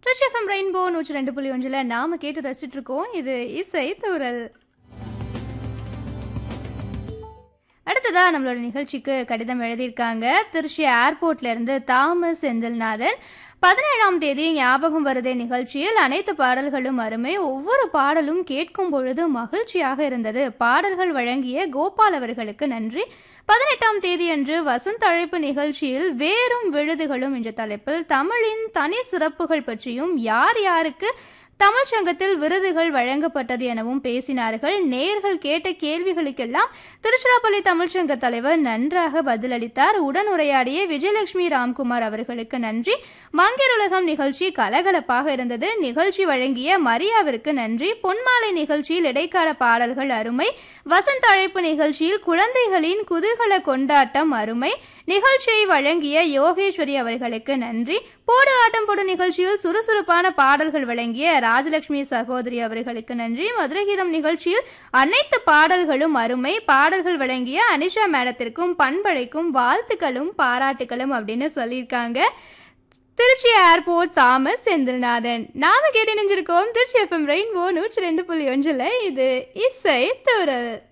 ட்ரிஷ் FM rainbow நூற்றி ரெண்டு புள்ளி ஒன்றில் நாம கேட்டு ரசிச்சுட்டு இருக்கோம் இது இசை தூரல் அடுத்ததா நம்மளோட நிகழ்ச்சிக்கு கடிதம் எழுதியிருக்காங்க திருச்சி ஏர்போர்ட்ல இருந்து தாமஸ் செந்தில்நாதன் பதினேழாம் தேதி ஞாபகம் வருதே நிகழ்ச்சியில் அனைத்து பாடல்களும் அருமை ஒவ்வொரு பாடலும் கேட்கும் பொழுது மகிழ்ச்சியாக இருந்தது பாடல்கள் வழங்கிய கோபால் அவர்களுக்கு நன்றி பதினெட்டாம் தேதியன்று வசந்த் அழைப்பு நிகழ்ச்சியில் வேறும் விழுதுகளும் என்ற தலைப்பில் தமிழின் தனி சிறப்புகள் பற்றியும் யார் யாருக்கு தமிழ் சங்கத்தில் விருதுகள் வழங்கப்பட்டது எனவும் பேசினார்கள் நேர்கள் கேட்ட கேள்விகளுக்கெல்லாம் திருச்சிராப்பள்ளி தமிழ்ச்சங்க தலைவர் நன்றாக பதிலளித்தார் உடனுரையாடிய விஜயலட்சுமி ராம்குமார் அவர்களுக்கு நன்றி மங்கிர் உலகம் நிகழ்ச்சி கலகலப்பாக இருந்தது நிகழ்ச்சி வழங்கிய மரியாவிற்கு நன்றி பொன்மாலை நிகழ்ச்சியில் இடைக்கால பாடல்கள் அருமை வசந்த அழைப்பு நிகழ்ச்சியில் குழந்தைகளின் குதூகல கொண்டாட்டம் அருமை நிகழ்ச்சியை வழங்கிய யோகேஸ்வரி அவர்களுக்கு நன்றி போடு ஆட்டம் போடு நிகழ்ச்சியில் சுறுசுறுப்பான பாடல்கள் வழங்கிய ராஜலட்சுமி சகோதரி அவர்களுக்கு நன்றி மதுரை கீதம் நிகழ்ச்சியில் அனைத்து பாடல்களும் அருமை பாடல்கள் வழங்கிய அனிஷா மேடத்திற்கும் பண்பழைக்கும் வாழ்த்துக்களும் பாராட்டுகளும் அப்படின்னு சொல்லியிருக்காங்க திருச்சி ஏர்போர்ட் தாமஸ் செந்தில்நாதன் நாம கேட்டு நினைஞ்சிருக்கோம் திருச்சி எஃப்எம் ரெயின்போ நூற்றி ரெண்டு புள்ளி ஒன்றில் இது இசை தூரல்